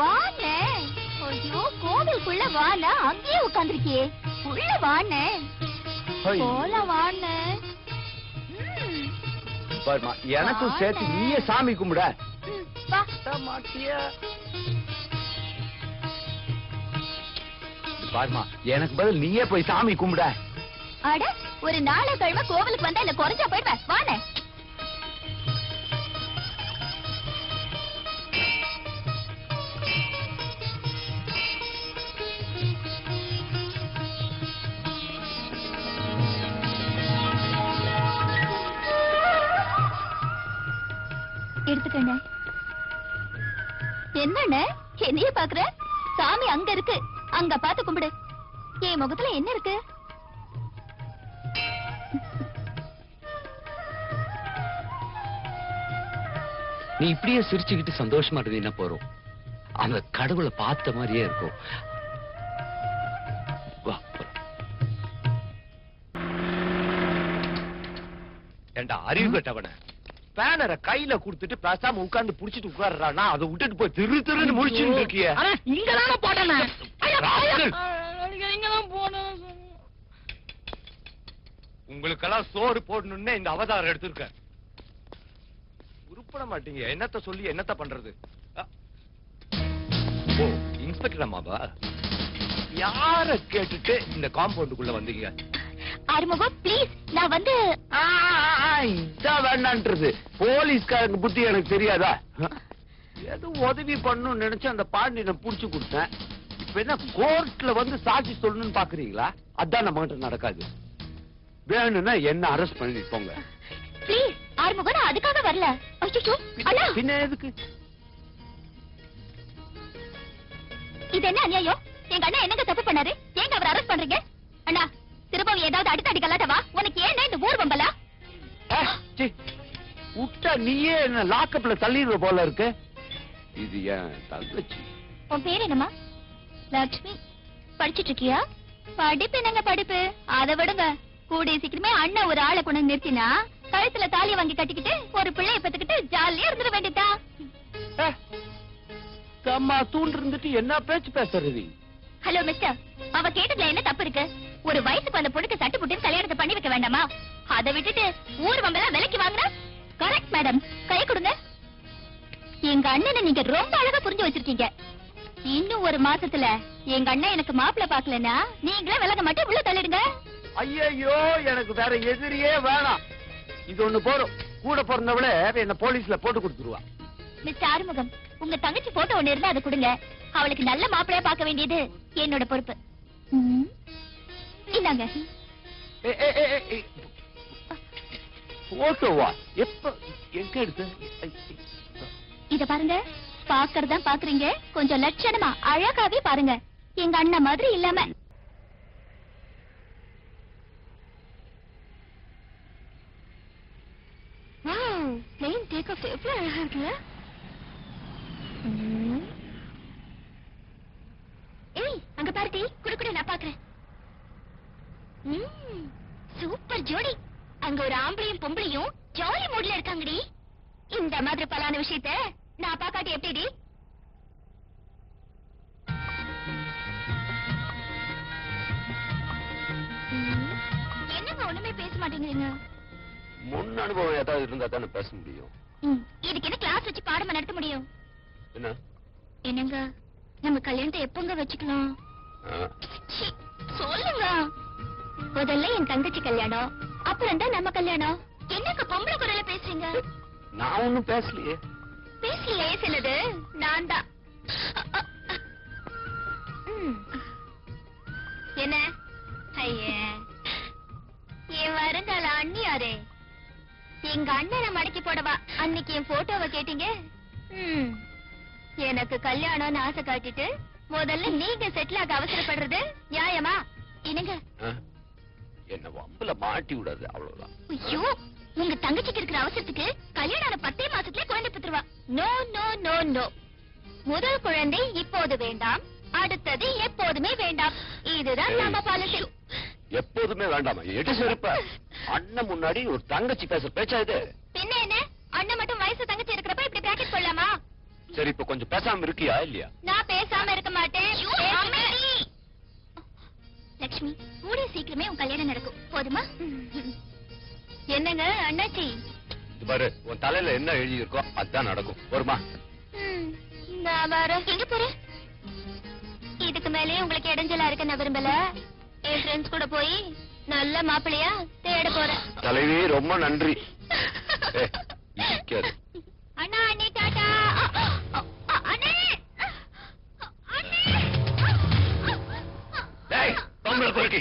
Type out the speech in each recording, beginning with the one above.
வாண்ணே ஐயோ கோவிலுக்குள்ள வாண்ண அங்கேயே உட்கார்ந்திருக்கியே உள்ள வாண்ணே போலாம் வாண்ணே ம், பாருமா எனக்கும் சேர்த்து வாண்ணே. நீயே சாமி கும்பிட ம், வா மாட்டியா பாருமா எனக்கு பதில் நீயே போய் சாமி கும்பிட அட ஒரு நாளை கிழமை கோவிலுக்கு வந்தா என்ன குறைஞ்சா போயிடுவேன் வாண்ணே எடுத்துக்கண்ணே என்னண்ணே என்னைய பாக்குற சாமி அங்க இருக்கு அங்க பாத்து கும்பிடு என் முகத்துல என்ன இருக்கு நீ இப்படியே சிரிச்சுக்கிட்டு சந்தோஷமா இருந்தீங்கன்னா போறோம் அந்த கடவுளை பார்த்த மாதிரியே இருக்கும் வா போலாம். ஏண்டா அறிவு கட்டவன பேனரை கையில கொடுத்துட்டு பேசாம உட்கார்ந்து புடிச்சிட்டு உட்கார்றானா அதை விட்டுட்டு போய் திரு திருன்னு முடிச்சுட்டு இருக்கிய அண்ணா, இங்கதானே போட்டேண்ணே. ஐயா, ஐயா. ராஸ்கல். ஐயா, இங்கதான் போனேன். உங்களுக்கெல்லாம் சோறு போடணும்னு இந்த அவதாரம் எடுத்திருக்க உருப்பட மாட்டீங்க என்னத்த சொல்லி என்னத்த பண்றது அ. ஓ இன்ஸ்பெக்டர் அம்மாவா யார கேட்டுட்டு இந்த காம்பவுண்டுக்குள்ள வந்தீங்க ஆறுமுகம் ப்ளீஸ் நான் வந்து ஆ, ஆ, ஆ, இதான் வேண்டான்றது போலீஸ்காரங்க புத்தி எனக்கு தெரியாதா எது உதவி பண்ணணும்னு நினைச்சு அந்த பாண்டியனை புடிச்சு கொடுத்தேன் இப்ப என்ன கோர்ட்ல வந்து சாட்சி சொல்லணும்னு பாக்குறீங்களா அதான் நம்ம கிட்ட நடக்காது வேணும்னா என்ன அரெஸ்ட் பண்ணி போங்க ப்ளீஸ் ஆறுமுகம் நான் அதுக்காக வரல அச்சோ அண்ணா பின்ன எதுக்கு இது என்ன அநியாயம் எங்க அண்ணா என்னங்க தப்பு பண்ணாரு ஏங்க அவர் அரெஸ்ட் பண்றீங்க அண்ணா திரும்பவும் ஏதாவது அடுத்த அடி கலாட்டவா உனக்கு ஏன் இந்த ஊர் பம்பலா ஏ, சீ, விட்டா நீயே என்ன லாக்கப்ல தள்ளிடுற போல இருக்கு இது என் தங்கச்சி உன் பேர் என்னம்மா லட்சுமி படிச்சிட்டு இருக்கியா படிப்பு என்னங்க படிப்பு அதை விடுங்க கூடிய சீக்கிரமே அண்ணன் ஒரு ஆளை கொண்டு வந்து நிறுத்தினா கழுத்துல தாலி வாங்கி கட்டிக்கிட்டு ஒரு பிள்ளைய பெத்துக்கிட்டு ஜாலியா இருந்துட வேண்டியதா ஏ, அம்மா தூண்டு இருந்துட்டு என்ன பேச்சு பேசுறது நீ ஹலோ மிஸ்டர் அவ கேட்டதுல என்ன தப்பு இருக்கு ஒரு வயசுக்கு வந்த பொண்ணுக்கு சட்டு புட்டு கல்யாணத்தை பண்ணி வைக்க வேண்டாமா அதை விட்டுட்டு ஊர் வம்பெல்லாம் விலைக்கு வாங்குற கரெக்ட் மேடம் கை கொடுங்க எங்க அண்ணனை நீங்க ரொம்ப அழகா புரிஞ்சு வச்சிருக்கீங்க இன்னும் ஒரு மாசத்துல எங்க அண்ணன் எனக்கு மாப்பிள்ளை பாக்கலன்னா நீங்களே விலக மாட்டே உள்ள தள்ளிடுங்க ஐயோ எனக்கு வேற எதிரியே வேணாம் இது ஒண்ணு போறோம் கூட பிறந்தவள என்ன போலீஸ்ல போட்டு கொடுத்துருவா மிஸ்டர் ஆறுமுகம் உங்க தங்கச்சி போட்டோ ஒண்ணு இருந்தா அதை கொடுங்க அவளுக்கு நல்ல மாப்பிள்ளையா பார்க்க வேண்டியது என்னோட பொறுப்பு ம். இந்தாங்க ஏ, ஏ, ஏ, ஏ, ஏ. போட்டோவா எப்ப எங்க எடுத்த ஐ, ஐ. இத பாருங்க பாக்கறதா பாக்குறீங்க கொஞ்சம் லட்சணமா அழகாவே பாருங்க எங்க அண்ணன் மாதிரி இல்லாம பிளேன் டேக் ஆஃப் எவ்வளவு அழகா இருக்கு ம். ஏய் அங்க பாருடி குடு குடு நான் பாக்குறேன் ம், சூப்பர் ஜோடி அங்க ஒரு ஆம்பளையும் பொம்பளையும் ஜாலி மூட்ல இருக்காங்கடி இந்த மாதிரி பலான விஷயத்த நான் பாக்காட்டி எப்படிடி ம், என்னங்க ஒண்ணுமே பேச மாட்டேங்கிறீங்க முன் அனுபவம் ஏதாவது இருந்தா தானே பேச முடியும் ம், இதுக்கு என்ன கிளாஸ் வச்சு பாடமா நடத்த முடியும் என்ன என்னங்க நம்ம கல்யாணத்தை எப்பங்க வச்சுக்கலாம் ஆ, ச்சீ, சொல்லுங்க முதல்ல என் தங்கச்சி கல்யாணம் அப்புறம் தான் நம்ம கல்யாணம் என்னங்க பொம்பளை குரல பேசுறீங்க நான் ஒண்ணும் பேசலையே பேசலையே சிலது நான் தான் ம். என்ன ஐயே என் வருங்கால அண்ணியாரே எங்க அண்ணனை மடக்கி போடவா அன்னைக்கு என் போட்டோவை கேட்டீங்க ம். எனக்கு கல்யாணம்னு ஆசை காட்டிட்டு முதல்ல நீங்க செட்டில் ஆக அவசரப்படுறது நியாயமா என்னங்க ஆ? என்ன வம்புல மாட்டி விடாது அவ்வளவுதான் ஐயோ உங்க தங்கச்சிக்கு இருக்கிற அவசரத்துக்கு கல்யாணம் ஆன பத்தே மாசத்துல குழந்தை பெற்றுவா நோ நோ நோ நோ முதல் குழந்தை இப்போது வேண்டாம் அடுத்தது எப்போதுமே வேண்டாம் இதுதான் நம்ம பாலிசி எப்போதுமே வேண்டாமா எடு செருப்ப அண்ணன் முன்னாடி ஒரு தங்கச்சி பேச பேச்சா இது பின்ன என்ன அண்ணன் மட்டும் வயசு தங்கச்சி இருக்கிறப்ப இப்படி பிராக்கெட் போடலாமா சரி இப்ப கொஞ்சம் பேசாம இருக்கியா இல்லையா நான் பேசாம இருக்க மாட்டேன் லட்சுமி கூடிய சீக்கிரமே உன் கல்யாணம் நடக்கும் போதுமா என்னங்க அண்ணாச்சி இது பாரு உன் தலையில என்ன எழுதி இருக்கோ அதுதான் நடக்கும் வருமா ம், நான் வர எங்க போறேன் இதுக்கு மேலே உங்களுக்கு இடைஞ்சலா இருக்க நான் விரும்பல என் ஃப்ரெண்ட்ஸ் கூட போய் நல்ல மாப்பிள்ளையா தேட போறேன் தலைவி ரொம்ப நன்றி ஏ, இடிக்காது. அண்ணா அண்ணே டாடா அண்ணே டேய், பொம்பளை பொறுக்கி.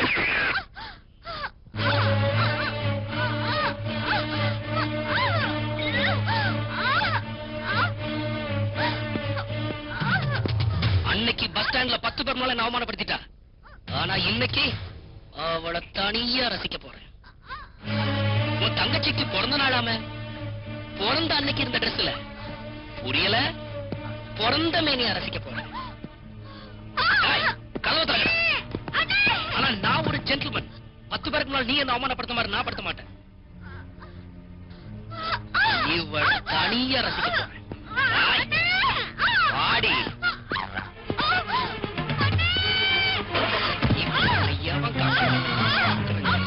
அன்னைக்கு பஸ் ஸ்டாண்ட்ல பத்து பேர் மேல என்ன அவமானப்படுத்திட்டா ஆனா இன்னைக்கு அவளை தனியா ரசிக்க போறேன் உன் தங்கச்சிக்கு பிறந்த நாளாம பிறந்த அன்னைக்கு இருந்த ட்ரெஸ்ல புரியல பிறந்த மேனியா ரசிக்க போறேன் டேய், கதவை திறக்கடா. ஆனா நான் ஒரு ஜென்டில்மேன் பத்து பேருக்கு முன்னாடி நீ என்ன அவமானப்படுத்த மாதிரி நான் படுத்த மாட்டேன் இவள தனியா ரசிக்க போறேன் ஆடி இவளை எவன் காப்பாத்துறது?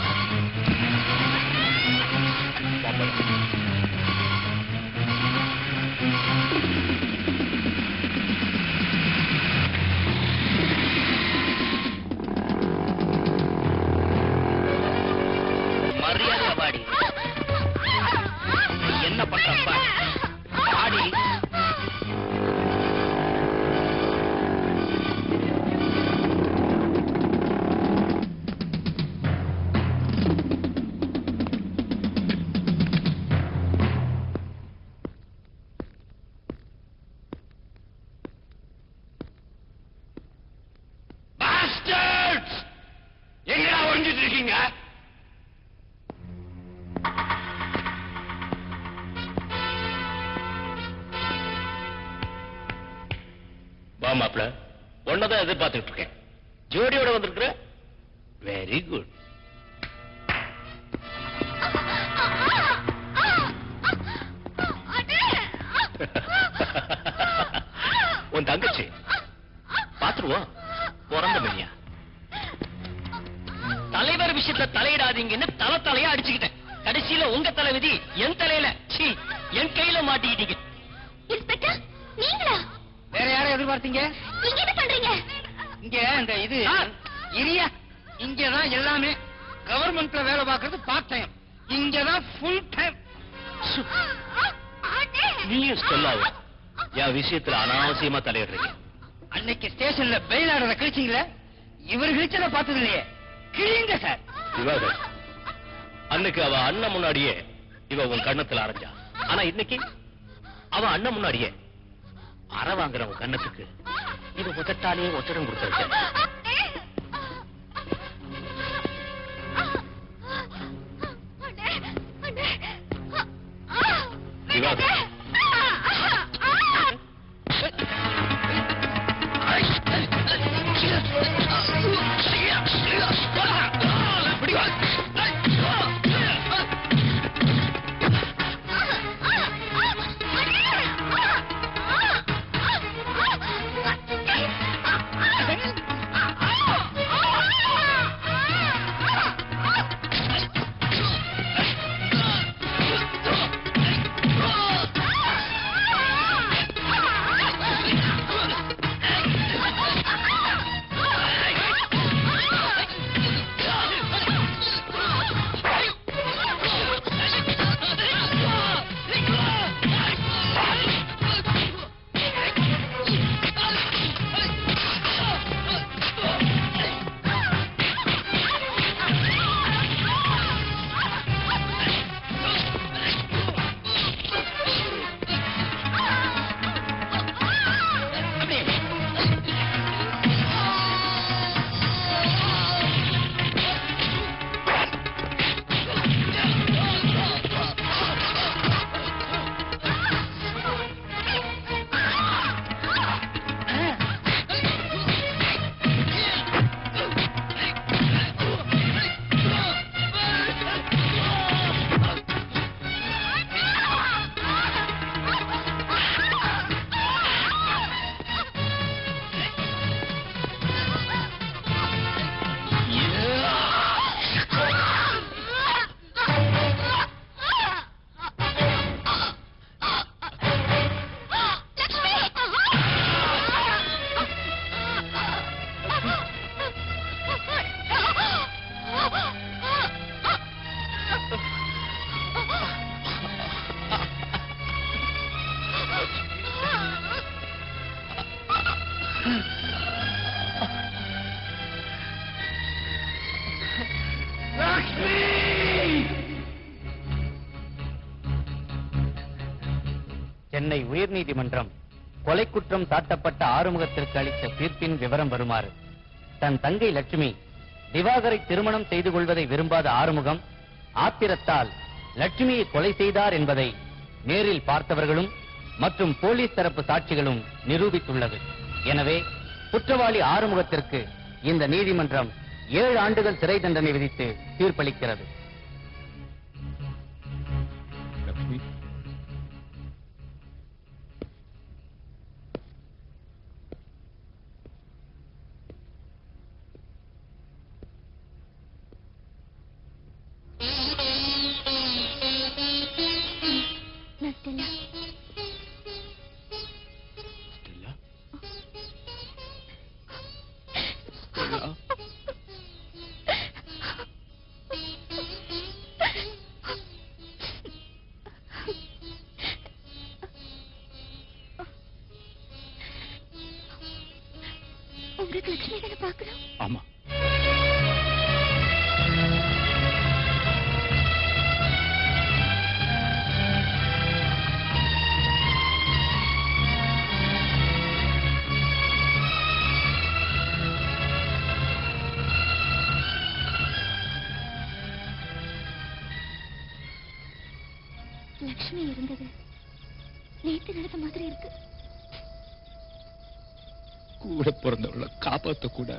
மரியாதை வாடி என்ன பண்றப்ப வாடி Bastards! எங்கடா ஒளிஞ்சிட்டு இருக்கீங்க வா மாப்ள ஒன்னதான் எதிர்பார்த்துட்டு இருக்கேன் ஜோடியோட வந்திருக்கிற வெரி குட் உன் தங்கச்சி பாத்துருவோம் பிறந்த மணியா தலைவர் விஷயத்துல தலையிடாதீங்கன்னு தலை தலையா அடிச்சுக்கிட்டேன் கடைசியில உங்க தலை விதி என் தலையில சீ என் கையில மாட்டிக்கிட்டீங்க இன்ஸ்பெக்டர் நீங்களா வேற யாரை எதிர்பார்த்தீங்க இங்க என்ன பண்றீங்க இங்க இந்த இது இரியா இங்கதான் எல்லாமே கவர்மெண்ட்ல வேலை பார்க்கறது பார்ட் டைம் இங்கதான் ஃபுல் டைம் நீயும் சொல்லாத என் விஷயத்துல அனாவசியமா தலையிடுறீங்க அன்னைக்கு ஸ்டேஷன்ல பெயில் ஆடுறத கிழிச்சிங்களே இவர் கிழிச்சத பார்த்தது இல்லையே கிழிங்க சார் திவாகர் அன்னைக்கு அவ அண்ணன் முன்னாடியே இவ உன் கண்ணத்துல அரைஞ்சா ஆனா இன்னைக்கு அவ அண்ணன் முன்னாடியே அற வாங்குற உன் கண்ணத்துக்கு இது முதட்டாலேயே ஒத்தடம் கொடுத்திருக்க திவாகர் சென்னை உயர்நீதிமன்றம் கொலை குற்றம் சாட்டப்பட்ட ஆறுமுகத்திற்கு அளித்த தீர்ப்பின் விவரம் வருமாறு தன் தங்கை லட்சுமி திவாகரை திருமணம் செய்து கொள்வதை விரும்பாத ஆறுமுகம் ஆத்திரத்தால் லட்சுமியை கொலை செய்தார் என்பதை நேரில் பார்த்தவர்களும் மற்றும் போலீஸ் தரப்பு சாட்சிகளும் நிரூபித்துள்ளது எனவே குற்றவாளி ஆறுமுகத்திற்கு இந்த நீதிமன்றம் ஏழு ஆண்டுகள் சிறை தண்டனை விதித்து தீர்ப்பளிக்கிறது லக்ஷ்மி நான் ஸ்டெல்லா ஸ்டெல்லா ஸ்டெல்லா உங்களுக்கு லட்சுமி தானே பார்க்கணும் ஆமா லட்சுமி இருந்தது நேத்து நடந்த மாதிரி இருக்கு கூட பிறந்தவளை காப்பாத்த கூட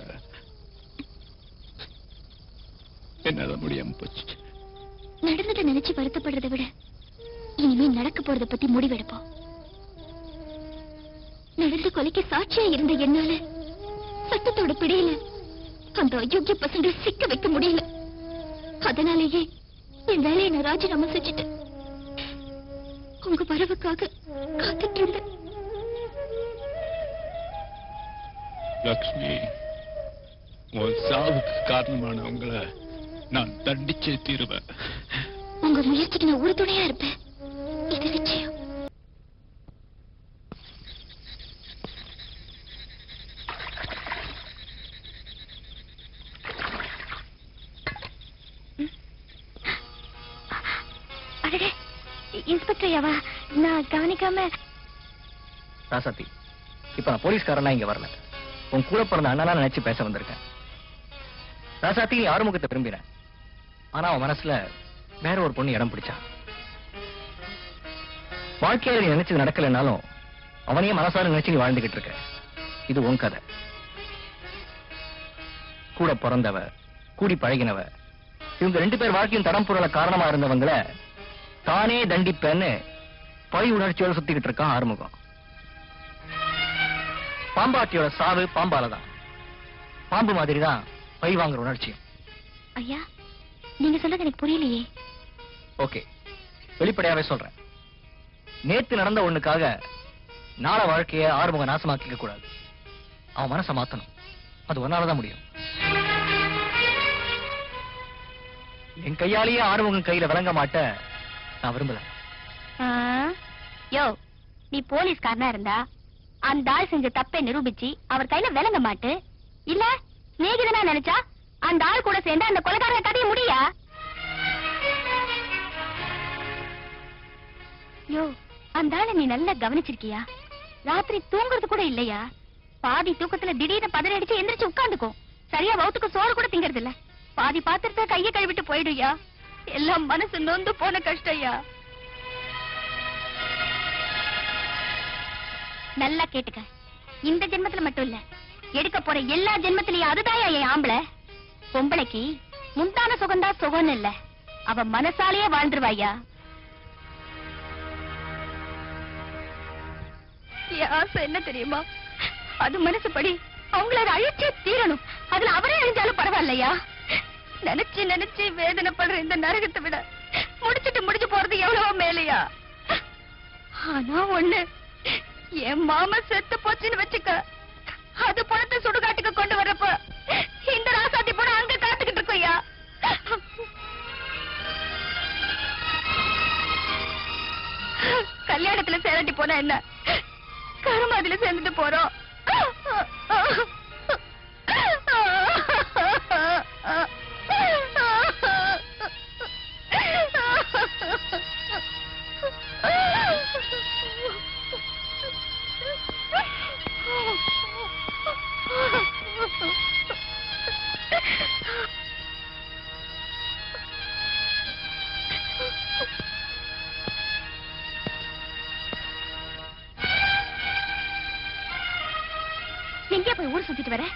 என்னால முடியாம போச்சு நடந்ததை நினைச்சு வருத்தப்படுறதை விட இனிமே நடக்க போறத பத்தி முடிவெடுப்போம் நடந்த கொலைக்கு சாட்சியா இருந்த என்னால சட்டத்தோட பிடியில அந்த அயோக்கிய பசங்க சிக்க வைக்க முடியல அதனாலேயே என் வேலையை நான் ராஜினாமா செஞ்சுட்டேன் உங்க வரவுக்காக காத்துட்டு இருந்தேன் லக்ஷ்மி உன் சாவுக்கு காரணமானவங்களை நான் தண்டிச்சே தீருவேன் உங்க முயற்சிக்கு நான் உறுதுணையா இருப்பேன் இது நிச்சயம் அடடே இன்ஸ்பெக்டர் ஐயாவா நான் கவனிக்காம ராசாத்தி இப்ப நான் போலீஸ்காரனா இங்க வரல உன் கூட பிறந்த அண்ணனா நினைச்சு பேச வந்திருக்கேன் ராசாத்தி நீ ஆறுமுகத்தை விரும்பின ஆனா அவன் மனசுல வேற ஒரு பொண்ணு இடம் பிடிச்சா வாழ்க்கையில நீ நினைச்சது நடக்கலைன்னாலும் அவனையே மனசார நினைச்சு நீ வாழ்ந்துகிட்டு இருக்க இது உன் கதை கூட பிறந்தவ கூடி பழகினவ இவங்க ரெண்டு பேர் வாழ்க்கையும் தடம் புரள காரணமா இருந்தவங்கள தானே தண்டிப்பேன்னு பழி உணர்ச்சியோட சுத்திக்கிட்டு இருக்கான் ஆறுமுகம் பாம்பாட்டியோட சாவு பாம்பால தான் பாம்பு மாதிரி தான் பழி வாங்குற உணர்ச்சியும் ஐயா நீங்க சொல்றது எனக்கு புரியலையே ஓகே வெளிப்படையாவே சொல்றேன் நேத்து நடந்த ஒண்ணுக்காக நாள வாழ்க்கைய ஆறுமுக நாசமாக்கிக்க கூடாது அவன் மனசை மாத்தணும் அது ஒன்னாலதான் முடியும் என் கையாலேயே ஆறுமுகம் கையில விளங்க மாட்ட நான் விரும்பல யோ நீ போலீஸ்காரனா இருந்தா அந்த ஆள் செஞ்ச தப்பை நிரூபிச்சு அவர் கையில விளங்க மாட்டு இல்ல சிநேகிதனா நினைச்சா அந்த ஆள் கூட சேர்ந்து அந்த கொலைகாரங்க கதைய முடியா யோ அந்த ஆளை நீ நல்லா கவனிச்சிருக்கியா ராத்திரி தூங்குறது கூட இல்லையா பாதி தூக்கத்துல திடீர்னு பதறி அடிச்சு எந்திரிச்சு உட்கார்ந்துக்கும் சரியா வவுத்துக்கு சோறு கூட திங்கறது இல்ல பாதி பாத்திரத்தை கைய கழுவிட்டு போயிடுயா எல்லாம் மனசு நொந்து போன கஷ்டம்யா நல்லா கேட்டுக்க இந்த ஜென்மத்துல மட்டும் இல்ல எடுக்க போற எல்லா ஜென்மத்திலயும் அதுதான் என் ஆம்பளை பொம்பளைக்கு முந்தான சுகந்தா சுகம்னு இல்ல அவ மனசாலேயே வாழ்ந்துருவாயா என் ஆசை என்ன தெரியுமா அது மனசுப்படி அவங்கள அதை அழிச்சே தீரணும் அதுல அவரே அழிஞ்சாலும் பரவாயில்லையா நினைச்சு நினைச்சு வேதனைப்படுற இந்த நரகத்தை விட முடிச்சிட்டு முடிஞ்சு போறது எவ்வளவோ மேலையா ஆனா ஒண்ணு என் மாமா செத்து போச்சுன்னு வச்சுக்க அது பணத்தை சுடுகாட்டுக்கு கொண்டு வரப்ப இந்த ராசாத்தி பணம் அங்க காத்துக்கிட்டு இருக்கோயா கல்யாணத்துல சேரட்டி போனா என்ன கருமாதில சேர்ந்துட்டு போறோம் எங்கேயா போய் ஊர் சுத்திட்டு வர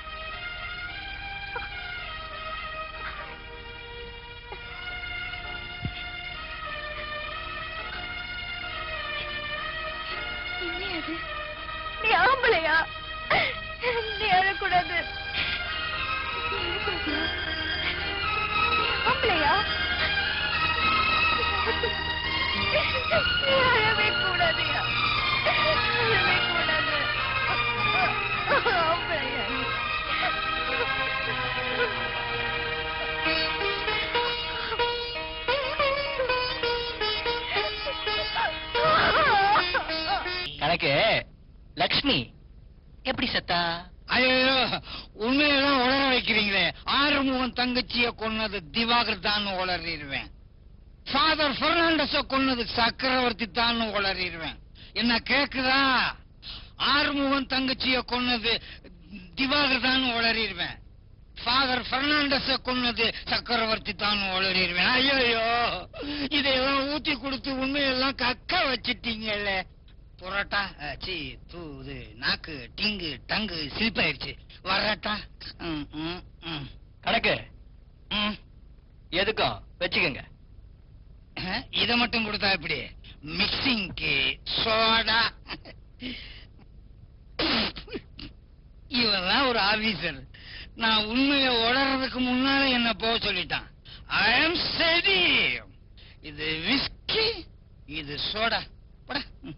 என்ன அது? நீ ஆம்பளையா நீ அழக்கூடாது நீ அழக்கூடாது. நீ ஆம்பளையா நீ அழவே கூடாதுயா அழவே கூடாது ஆம்பளையா நீ. கணக்கு லக்ஷ்மி எப்படி செத்தா ஐயோ உண்மையெல்லாம் உளர வைக்கிறீங்களே ஆறுமுகன் தங்கச்சிய கொன்னது திவாகர் தான் உளறிடுவேன் ஃபாதர் பெர்னாண்டஸ கொன்னது சக்கரவர்த்தி தான் உளறிடுவேன் என்ன கேக்குதா ஆறுமுகன் தங்கச்சிய கொன்னது திவாகர் தான் உளறிடுவேன் ஃபாதர் பெர்னாண்டஸ கொன்னது சக்கரவர்த்தி தான் உளறிடுவேன் ஐயோ இதையெல்லாம் ஊத்தி கொடுத்து உண்மையெல்லாம் கக்க வச்சிட்டீங்கல்ல புரோட்டா அஹ், சீ தூ இது நாக்கு டிங்கு டங்கு சிரிப்பாயிருச்சு வர்றட்டா ம், ம், ம். கணக்கு ம். எதுக்கும் வச்சுக்கோங்க அஹ், இத மட்டும் கொடுத்தா எப்படி மிக்சிங்க்கு சோடா இவெல்லாம் ஒரு ஆபீசர் நான் உண்மையை உளறதுக்கு முன்னால என்ன போக சொல்லிட்டான் ஐ அம் சரி இது விஸ்கி இது சோடா போடா ம்.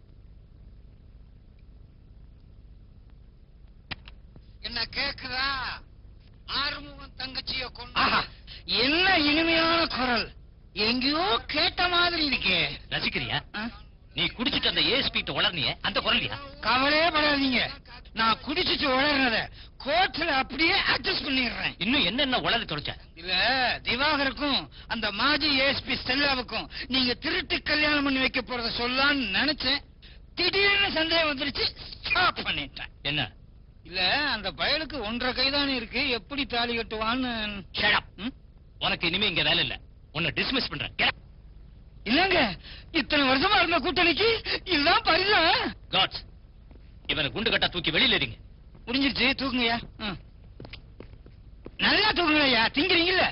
என்ன கேக்குதா ஆறுமுகம் தங்கச்சிய கொண்டு என்ன இனிமையான குரல் எங்கேயோ கேட்ட மாதிரி இருக்கே ரசிக்கிறியா ஆ? நீ குடிச்சிட்டு அந்த ஏஎஸ்பி உளர்னிய அந்த குரல்லையா கவலையே படாதீங்க நான் குடிச்சிட்டு உளறத கோர்ட்ல அப்படியே அட்ஜஸ்ட் பண்ணிடுறேன் இன்னும் என்னென்ன உளறி தொலைச்ச இல்ல திவாகருக்கும் அந்த மாஜி ஏஎஸ்பி ஸ்டெல்லாவுக்கும் நீங்க திருட்டு கல்யாணம் பண்ணி வைக்க போறத சொல்லலாம்னு நினைச்சேன் திடீர்னு சந்தேகம் வந்துருச்சு ஸ்டாப் பண்ணிட்டேன் என்ன இல்ல அந்த பயலுக்கு ஒன்றரை கைதானே இருக்கு எப்படி தாலி கட்டுவான்னு Shut up. உனக்கு இனிமே இங்க வேலை இல்ல உன்னை டிஸ்மிஸ் பண்றேன் Get up. இல்லங்க இத்தனை வருஷமா இருந்த கூட்டணிக்கு இதுதான் பரிசா Gods. இவனை குண்டு கட்டா தூக்கி வெளியில எறிங்க முடிஞ்சிருச்சு தூக்குங்கய்யா ம். நல்லா தூக்குங்கய்யா திங்கிறீங்கல்ல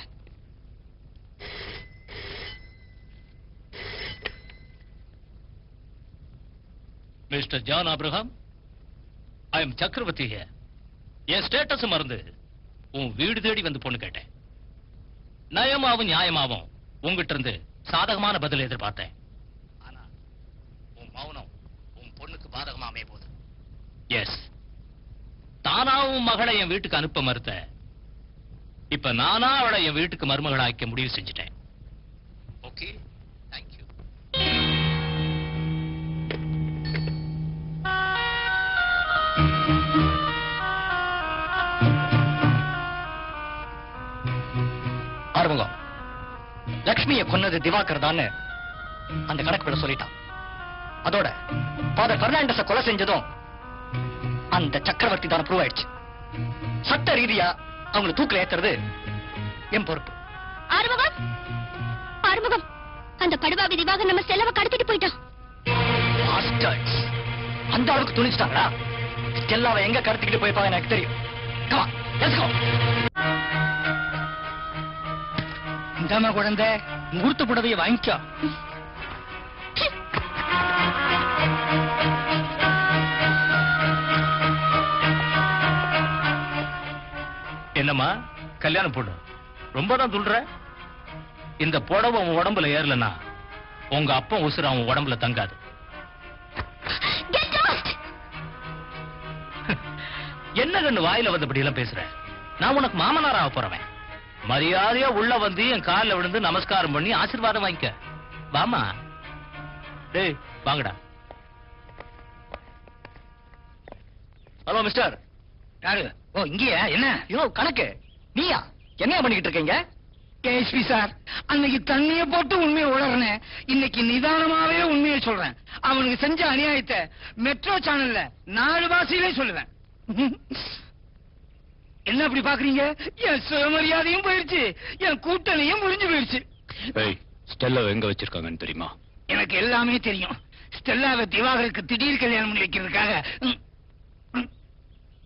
mister John Abraham I am Chakravarthy here. என் ஸ்டேட்டஸ் மறந்து உன் வீடு தேடி வந்து பொண்ணு கேட்டேன் நயமாவும் நியாயமாவும் உங்ககிட்ட இருந்து சாதகமான பதில் எதிர்பார்த்தேன் ஆனா உன் மௌனம் உன் பொண்ணுக்கு பாதகமா அமைய போகுது எஸ் தானாவும் மகளை என் வீட்டுக்கு அனுப்ப மறுத்த இப்ப நானா அவளை என் வீட்டுக்கு மருமகளாக்க முடிவு செஞ்சுட்டேன் ஓகே தேங்க்யூ ஆறுமுகம் லக்ஷ்மியை கொன்னது திவாகர் தான் அந்த கணக்கு விட சொல்லிட்டான் அதோட ஃபாதர் பெர்னாண்டஸ கொலை செஞ்சதும் அந்த சக்கரவர்த்தி தான் ப்ரூவ் ஆயிடுச்சு சட்ட ரீதியா அவங்களை தூக்கில ஏத்துறது என் பொறுப்பு ஆறுமுகம் ஆறுமுகம் அந்த படுபாவி திவாகர் நம்ம செலவை கடத்திட்டு போயிட்டான் Bastards. அந்த அளவுக்கு துணிச்சிட்டாங்களா ஸ்டெல்லாவை எங்க கடத்திக்கிட்டு போயிருப்பாங்க எனக்கு தெரியும் Come on, let's go. இந்தாம குழந்தை முகூர்த்த புடவையை வாங்கிக்கோ என்னம்மா கல்யாணம் பொண்ணு ரொம்ப தான் துள்ற இந்த புடவை உன் உடம்புல ஏறலனா உங்க அப்பா உசுறு அவன் உடம்புல தங்காது Get lost! என்ன கண்ணு வாயில வந்தபடி எல்லாம் பேசுற நான் உனக்கு மாமனார் ஆக போறவன் மரியாதையா உள்ள வந்து என் கால்ல விழுந்து நமஸ்காரம் பண்ணி ஆசீர்வாதம் வாங்கிக்க வாமா டேய் வாங்கடா ஹலோ மிஸ்டர் யாரு ஓ இங்கேயா என்ன யோ கணக்கு நீயா என்ன பண்ணிக்கிட்டு இருக்கீங்க கேஎஸ்பி சார் அன்னைக்கு தண்ணிய போட்டு உண்மையை உளறனேன் இன்னைக்கு நிதானமாவே உண்மையை சொல்றேன் அவனுக்கு செஞ்ச அநியாயத்தை மெட்ரோ சேனல்ல நாலு பாஷையிலே சொல்லுவேன் என்ன அப்படி பாக்குறீங்க என் சுயமரியாதையும் போயிருச்சு என் கூட்டணியும் முறிஞ்சு போயிருச்சு ஏய் ஸ்டெல்லா எங்க வச்சிருக்காங்கன்னு தெரியுமா எனக்கு எல்லாமே தெரியும் ஸ்டெல்லாவை திவாகருக்கு திடீர் கல்யாணம் பண்ணி வைக்கிறதுக்காக ம், ம்,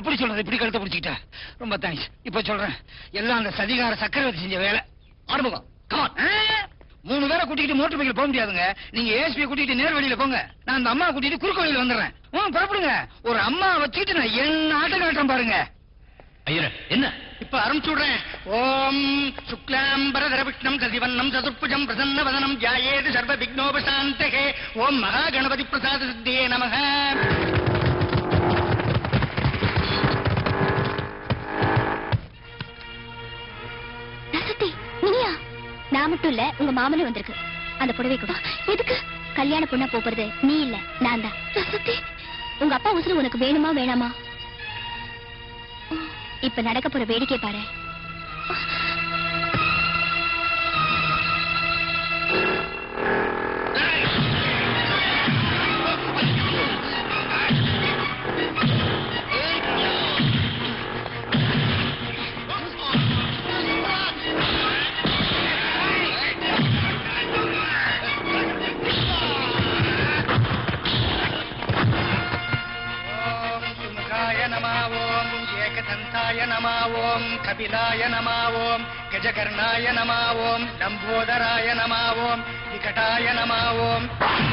எப்படி சொல்றது இப்படி கழுத்தை பிடிச்சிக்கிட்ட ரொம்ப தேங்க்ஸ் இப்ப சொல்றேன் எல்லாம் அந்த சதிகார சக்கரவர்த்தி செஞ்ச வேலை ஆறுமுகம் கமான் ஆ? மூணு பேரை கூட்டிட்டு மோட்டர் பைக்கில் போக முடியாதுங்க நீங்க ஏஎஸ்பி கூட்டிட்டு நேர் வழியில போங்க நான் அந்த அம்மா கூட்டிட்டு குறுக்கு வழியில வந்துடுறேன் ம் புறப்படுங்க ஒரு அம்மா வச்சுக்கிட்டு நான் என்ன ஆட்டம் காட்டுறேன் பாருங்க ஐயர என்ன இப்ப ஆரம்பிச்சு விடுறேன் ஓம் சுக்லாம்பரதர விஷ்ணம் சதிவண்ணம் சதுர்புஜம் பிரசன்ன வதனம் ஜாயேது சர்வ விக்னோபசாந்தகே ஓம் மகா கணபதி பிரசாத சித்தியே நமக ரசத்தி நீயா நான் மட்டும் இல்ல உங்க மாமனும் வந்திருக்கு அந்த புடவை கூட எதுக்கு கல்யாண பொண்ணா போறது நீ இல்ல நான் தான் ரசத்தி உங்க அப்பா உசுறு உனக்கு வேணுமா வேணாமா இப்ப நடக்க போற வேடிக்கை பாரு ஓம் சுமுகாய நம ஓம் ஏகதந்தாய நம ஓம் கபிலாய நம ஓம் கஜகர்ணாய நம ஓம் லம்போதராய நம ஓம் விகடாய நம ஓம்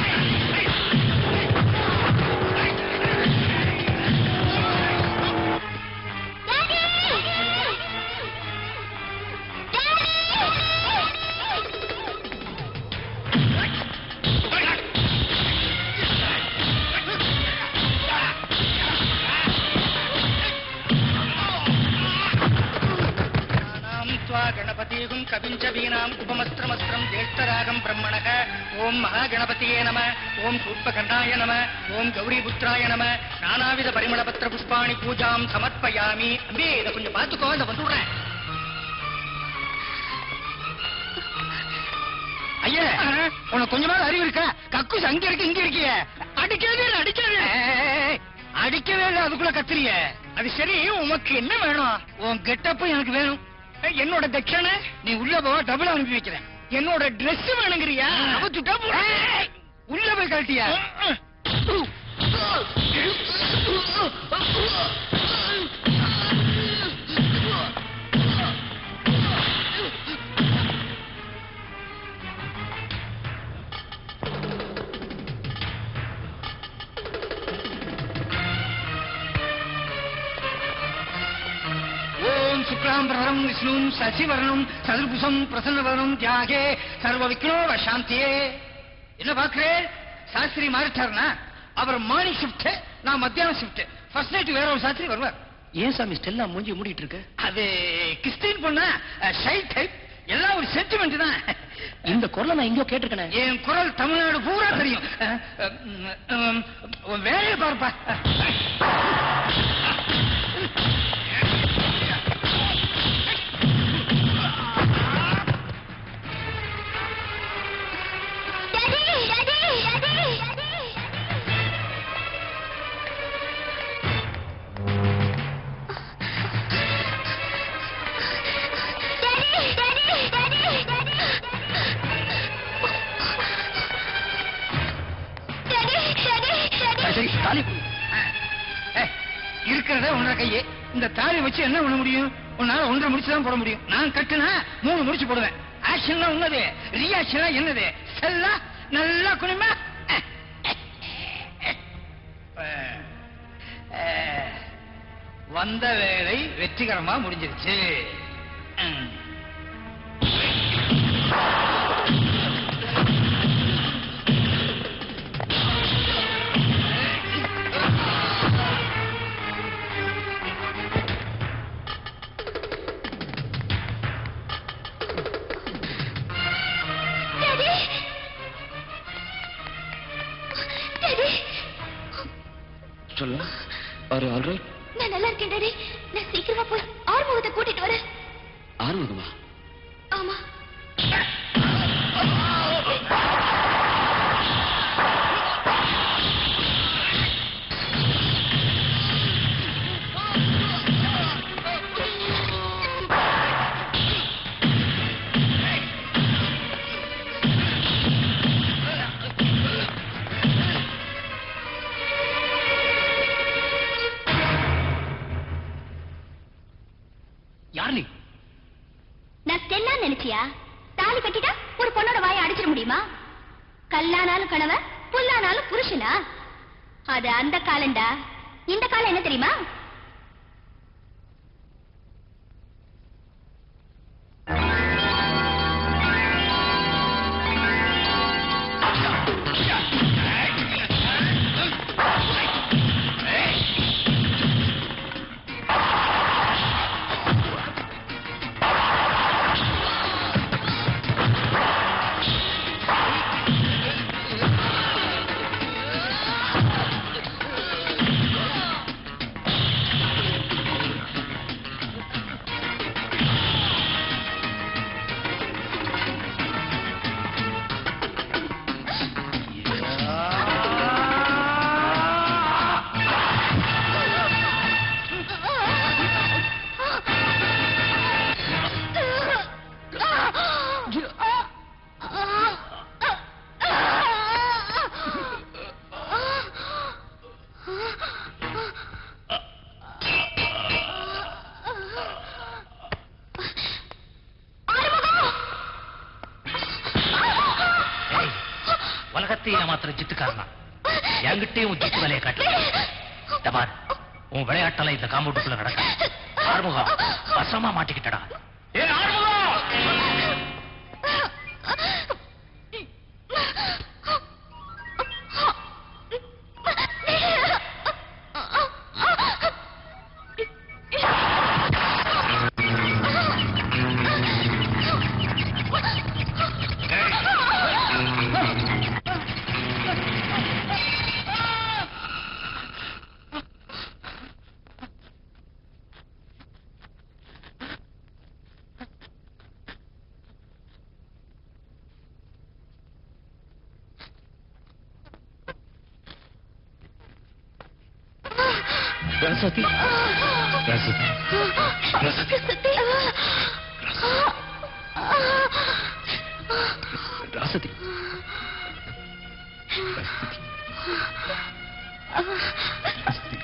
ஞானாம் त्वा गणपतीहुं कविञ्च वीणाम् उपमस्त्रमस्त्रम् ज्येष्ठरागम् ब्रह्मणः ॐ महागणपतये नमः ॐ सूर्पकर्णाय नमः ॐ गौरीपुत्राय नमः நானாவித பரிமளபத்திர புஷ்பாணி பூஜாம் சமர்ப்பயாமி அம்பே இதை கொஞ்சம் பார்த்துக்கோ இதை வந்துடுறேன் ஐயா உனக்கு கொஞ்சமாவது அறிவு இருக்கா கக்கூஸ் அங்க இருக்கு இங்க இருக்கிய அடிக்கவே இல்லை அடிக்கவே இல்லை. அடிக்கவே இல்லை அதுக்குள்ள கத்திரிய அது சரி உனக்கு என்ன வேணும் உன் கெட்டப்பு எனக்கு வேணும் என்னோட தட்சணை நீ உள்ள போக டபுள் அனுப்பி வைக்கிறேன் என்னோட Dress வேணுங்கிறியா அவத்துட்டா உள்ள போய் கழட்டியா ஓம் சுக்லாம்பரம் விஷ்ணும் சசிவரணம் சதுர்புஷம் பிரசன்னவரணம் தியாகே சர்வ விக்னோவ சாந்தியே என்ன பாக்குறேன் சாஸ்திரி மாறிட்டாருனா அவர் மார்னிங் ஷிஃப்ட் நான் மத்தியானம் ஷிஃப்ட் ஃபர்ஸ்ட் நைட் வேற ஒரு சாஸ்திரி வருவார் ஏன் சாமி ஸ்டெல்லா மூஞ்சி மூடிட்டு இருக்க அது கிறிஸ்டின் பொண்ணா ஷை டைப் எல்லாம் ஒரு சென்டிமெண்ட் தான் இந்த குரலை நான் எங்கேயோ கேட்டிருக்கேன் என் குரல் தமிழ்நாடு பூரா தெரியும் அஹ், அஹ், அஹ், உன் வேலையை பாருப்பா சரி தாலி ஏய், இருக்கிறத ஒன்றரை கையே இந்த தாலி வச்சு என்ன பண்ண முடியும் உன்னால ஒன்றரை முடிச்சு தான் போட முடியும் நான் கட்டுனா மூணு முடிச்சு போடுவேன் ஆக்ஷன்லாம் உன்னது ரியாக்ஷன்லாம் என்னது செல்லா நல்லா குனிமா வந்த வேலை வெற்றிகரமா முடிஞ்சிருச்சு ம். சொல்லு ஆர் ஆல்ரைட் நான் நல்லா இருக்கேன் டாடி நான் சீக்கிரமா போய் ஆறுமுகத்தை கூட்டிட்டு வரேன் ஆறுமுகமா ஆமா யார் நீ நான் ஸ்டெல்லா நினைச்சியா தாலி கட்டிட்டா ஒரு பொண்ணோட வாயை அடிச்சிட முடியுமா கல்லானாலும் கணவன் புல்லானாலும் புருஷனா அது அந்த காலண்டா இந்த காலம் என்ன தெரியுமா ஏய், உலகத்தையும் ஏமாத்துற ஜித்துக்காரனா என்கிட்டயும் உன் ஜித்து வேலையை காட்டு தபார் உன் விளையாட்டெல்லாம் இந்த காம்பவுண்டுக்குள்ள நடக்க ஆறுமுகம் வசமா மாட்டிக்கிட்டடா ஏ ஆறுமுகம் ராசாத்தி ராசாத்தி ராசாத்தி ராசாத்தி ராசாத்தி